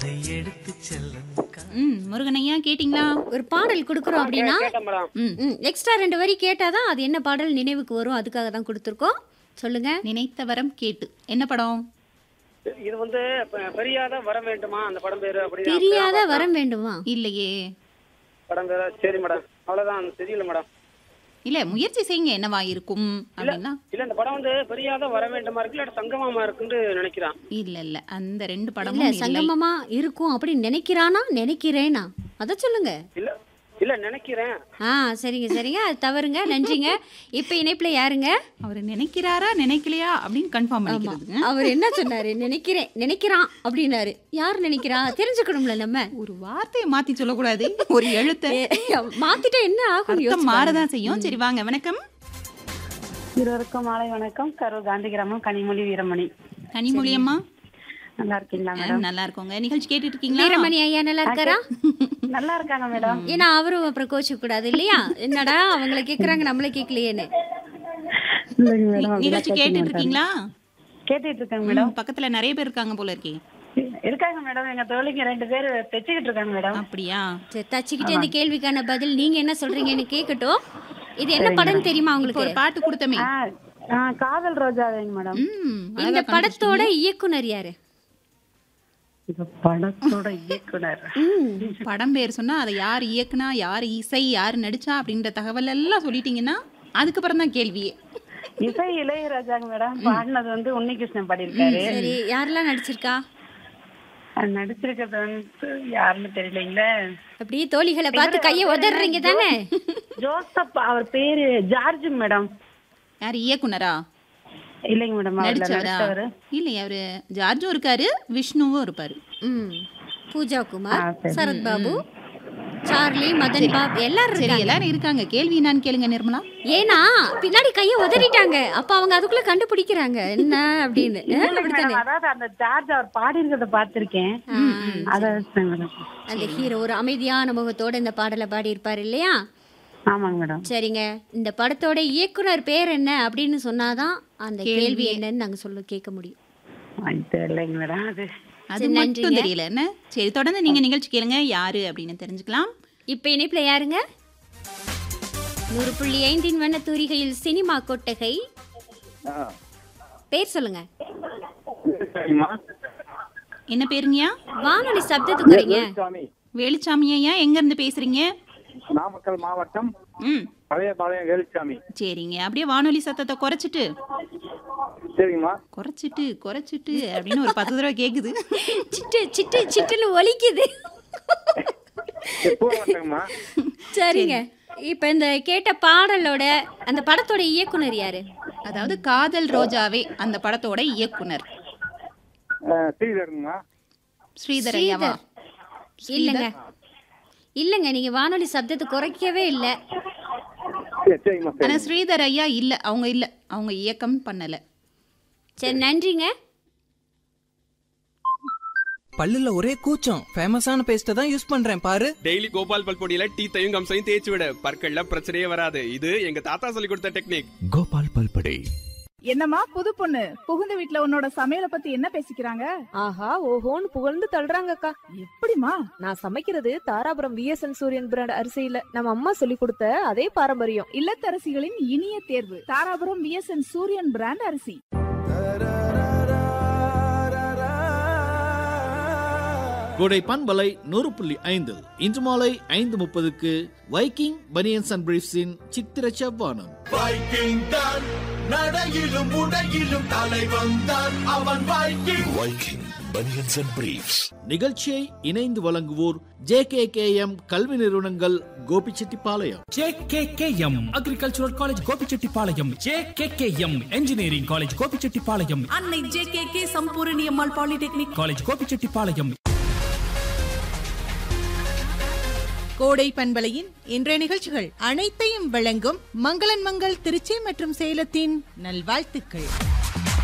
எடுத்து செல்லும் ம் முருகனையா கேட்டிங்களா ஒரு பாடல் கொடுக்குறோம் அப்படின்னா கேட்டேன் மேடம் ம் ம் எக்ஸ்ட்ரா ரெண்டு வரி கேட்டாதான் அது என்ன பாடல் நினைவுக்கு வரும் அதுக்காக தான் கொடுத்துருக்கோம் சொல்லுங்க நினைத்த வரம் கேட்டு என்ன படம் இது வந்து ப- பெரியாத வர வேண்டுமா அந்த படம் பேரு அப்படி தெரியாத வரம் வேண்டுமா இல்லையே படம் பேரு சரி மேடம் அவ்வளவுதான் தெரியல மேடம் இல்ல முயற்சி செய்யுங்க என்னவா இருக்கும் அப்படின்னா இல்ல இந்த படம் வந்து பெரியாத வர வேண்டுமா இருக்கு இல்ல சங்கமாமா இருக்குன்னு நினைக்கிறான் இல்ல இல்ல அந்த ரெண்டு இல்ல படமும் இல்லை சங்கமமா இருக்கும் அப்படின்னு நினைக்கிறானா நினைக்கிறேனா அத சொல்லுங்க இல்ல இல்ல நினைக்கிறேன் ஆ சரிங்க சரிங்க அது தவறுங்க நன்றிங்க இப்ப இணைப்புல யாருங்க அவர் நினைக்கிறாரா நினைக்கலையா அப்படின்னு கன்ஃபார்ம் பண்ணிக்கிறதுங்க அவர் என்ன சொன்னாரு நினைக்கிறேன் நினைக்கிறான் அப்படின்னாரு யார் நினைக்கிறா தெரிஞ்சுக்கணும்ல நம்ம ஒரு வார்த்தையை மாத்தி சொல்லக்கூடாது ஒரு எழுத்தை ஏ, மாத்திட்டா என்ன ஆகும் அர்த்தம் யோசிச்சு மாறதான் செய்யும் சரி வாங்க வணக்கம் இருவருக்கும் மாலை வணக்கம் கரூர் காந்தி கிராமம் கனிமொழி வீரமணி கனிமொழி அம்மா நல்லா இருக்கீங்களா ஆ, மேடம் நல்லா இருக்கோங்க நிகழ்ச்சி கேட்டுட்டு இருக்கீங்களா வீரமணி ஐயா நல்லா இருக்காரா நல்லா இருக்காங்க மேடம் ஏன்னா அவரும் அப்புறம் கோச்சு கூடாது இல்லையா என்னடா அவங்கள கேக்குறாங்க நம்மள கேட்கலையேன்னு இல்லைங்க மேடம் அப்படிலாம் நிகழ்ச்சி கேட்க கேட்டுட்டு மாட்டாங்க. இருக்கீங்களா கேட்டுட்டு இருக்கேங்க மேடம் ம், பக்கத்துல நிறைய பேர் இருக்காங்க போல இருக்கே இருக்காங்க மேடம் எங்க தோழிங்க ரெண்டு பேர் தைச்சுக்கிட்டு இருக்காங்க மேடம் அப்படியா சரி தச்சுக்கிட்டு இந்த கேள்விக்கான பதில் நீங்க என்ன சொல்றீங்கன்னு கேட்கட்டும் இது என்ன படம்னு தெரியுமா இப்போ உங்களுக்கு ஒரு பாட்டு கொடுத்தமே ஆ, ஆ, காதல் ரோஜாவேங்க மேடம் ம், இந்த அழகா படத்தோட இயக்குனர் யாரு இந்த படத்தோட இயக்குனர் படம் பேர் சொன்னா அதை யார் இயக்குனா யார் இசை யார் நடிச்சா அப்படின்ற தகவல் எல்லாம் சொல்லிட்டீங்கன்னா அதுக்கப்புறம் தான் கேள்வியே இசை இளையராஜாங்க மேடம் பாடினது வந்து உன்னிகிருஷ்ணன் பாடியிருக்காரு சரி யாரெல்லாம் நடிச்சிருக்கா அது நடிச்சிருக்கிறது வந்து யாருன்னு தெரியலீங்களே அப்படியே தோழிகளை பார்த்து கையை உதறீங்க தானே ஜோசப் அவர் பேரு ஜார்ஜ் மேடம் யார் இயக்குனரா இல்லைங்க மேடம் அவர்ல நடிச்சவரா நடிச்சவரு இல்லை அவரு ஜார்ஜும் இருக்காரு விஷ்ணுவும் இருப்பாரு ம் பூஜா குமார் ஆ, சரி. சரத் பாபு சார்லி மதன் பாப் எல்லாரும் சரி இருக்காங்க எல்லாரும் இருக்காங்க கேள்வி என்னன்னு கேளுங்க நிர்மலா ஏன்னா பின்னாடி கையை உதறிட்டாங்க அப்ப அவங்க அதுக்குள்ள கண்டுபிடிக்கிறாங்க என்ன அப்படின்னு ஆ, இல்லைங்க அப்படித்தானே மேடம், அதாவது அந்த ஜார்ஜ் அவர் பாடியிருக்கிறத பார்த்திருக்கேன் அதை வச்சுதான் மேடம் அந்த ஹீரோ ஒரு அமைதியான முகத்தோட இந்த பாடலை பாடி இருப்பாரு இல்லையா ஆமாங்க மேடம் சரிங்க இந்த படத்தோட இயக்குனர் பேர் என்ன அப்படின்னு சொன்னாதான் அந்த கேள்வி என்னன்னு நாங்க சொல்ல கேட்க முடியும் அது தெரியலைங்க மேடம் அது அது சரி, மட்டும் நன்றிங்க. தெரியல என்ன சரி தொடர்ந்து நீங்க நிகழ்ச்சி கேளுங்க யாரு அப்படின்னு தெரிஞ்சுக்கலாம் இப்ப இணைப்புல யாருங்க நூறு புள்ளி ஐந்தின் வண்ண தூரிகையில் சினிமா கொட்டகை பேர் சொல்லுங்க என்ன பேருங்கய்யா வானொலி சப்தத்துக்கு வரீங்க சாமி வேலுச்சாமி ஐயா எங்க இருந்து பேசுறீங்க நாமக்கல் மாவட்டம் ம் பழைய பாளையம் வேலுச்சாமி சரிங்க அப்படியே வானொலி சத்தத்தை குறைச்சிட்டு சரிங்கம்மா குறைச்சிட்டு குறைச்சிட்டு அப்படின்னு ஒரு பத்து தடவை கேக்குது சிட்டு சிட்டு சிட்டுன்னு ஒலிக்குது எப்போ மாட்டேங்கம்மா சரிங்க இப்ப இந்த கேட்ட பாடலோட அந்த படத்தோட இயக்குனர் யாரு அதாவது காதல் ரோஜாவே அந்த படத்தோட இயக்குனர் ஸ்ரீதருங்கம்மா ஸ்ரீதர் ஐயாவா இல்லங்க இல்லங்க நீங்க வானொலி சப்தத்தை குறைக்கவே இல்ல சரி சரிங்கம்மா ஆனா சரி ஸ்ரீதர் ஐயா இல்ல அவங்க இல்ல அவங்க இயக்கம் பண்ணல சரி நன்றிங்க பல்லுல ஒரே கூச்சம் ஃபேமஸான பேஸ்ட தான் யூஸ் பண்றேன் பாரு டெய்லி கோபால் பல்பொடியில டீத்தையும் கம்சையும் தேய்ச்சி விட பற்கள்ல பிரச்சனையே வராது இது எங்க தாத்தா சொல்லி கொடுத்த டெக்னிக் கோபால் பல்படை என்னம்மா புது பொண்ணு புகுந்த வீட்ல உன்னோட சமையல பத்தி என்ன பேசிக்கிறாங்க ஆஹா ஓஹோன்னு புகழ்ந்து தள்ளுறாங்கக்கா எப்படிமா நான் சமைக்கிறது தாராபுரம் விஎஸ்என் சூரியன் பிராண்ட் அரிசியில நம்ம அம்மா சொல்லி கொடுத்த அதே பாரம்பரியம் இல்லத்தரசிகளின் இனிய தேர்வு தாராபுரம் விஎஸ்என் சூரியன் பிராண்ட் அரிசி கோடை பண்பலை நூறு புள்ளி ஐந்து இன்று மாலை ஐந்து முப்பதுக்கு வைக்கிங் பனியன்ஸ் அண்ட் பிரீஃப்ஸின் சித்திர செவ்வானம் வைக்கிங் தான் நடையிலும் உடையிலும் தலை வந்தான் அவன் Viking Viking banians and briefs நிகழ்ச்சியை இணைந்து வழங்குவோர் ஜே கே கே எம் கல்வி நிறுவனங்கள் Gobichettipalayam JKKM agricultural college Gobichettipalayam JKKM engineering college Gobichettipalayam Annai J K K Sampoorani Ammal polytechnic college Gobichettipalayam கோடை பண்பலையின் இன்றைய நிகழ்ச்சிகள் அனைத்தையும் வழங்கும் மங்களன் மங்கள் திருச்சி மற்றும் சேலத்தின் நல்வாழ்த்துக்கள்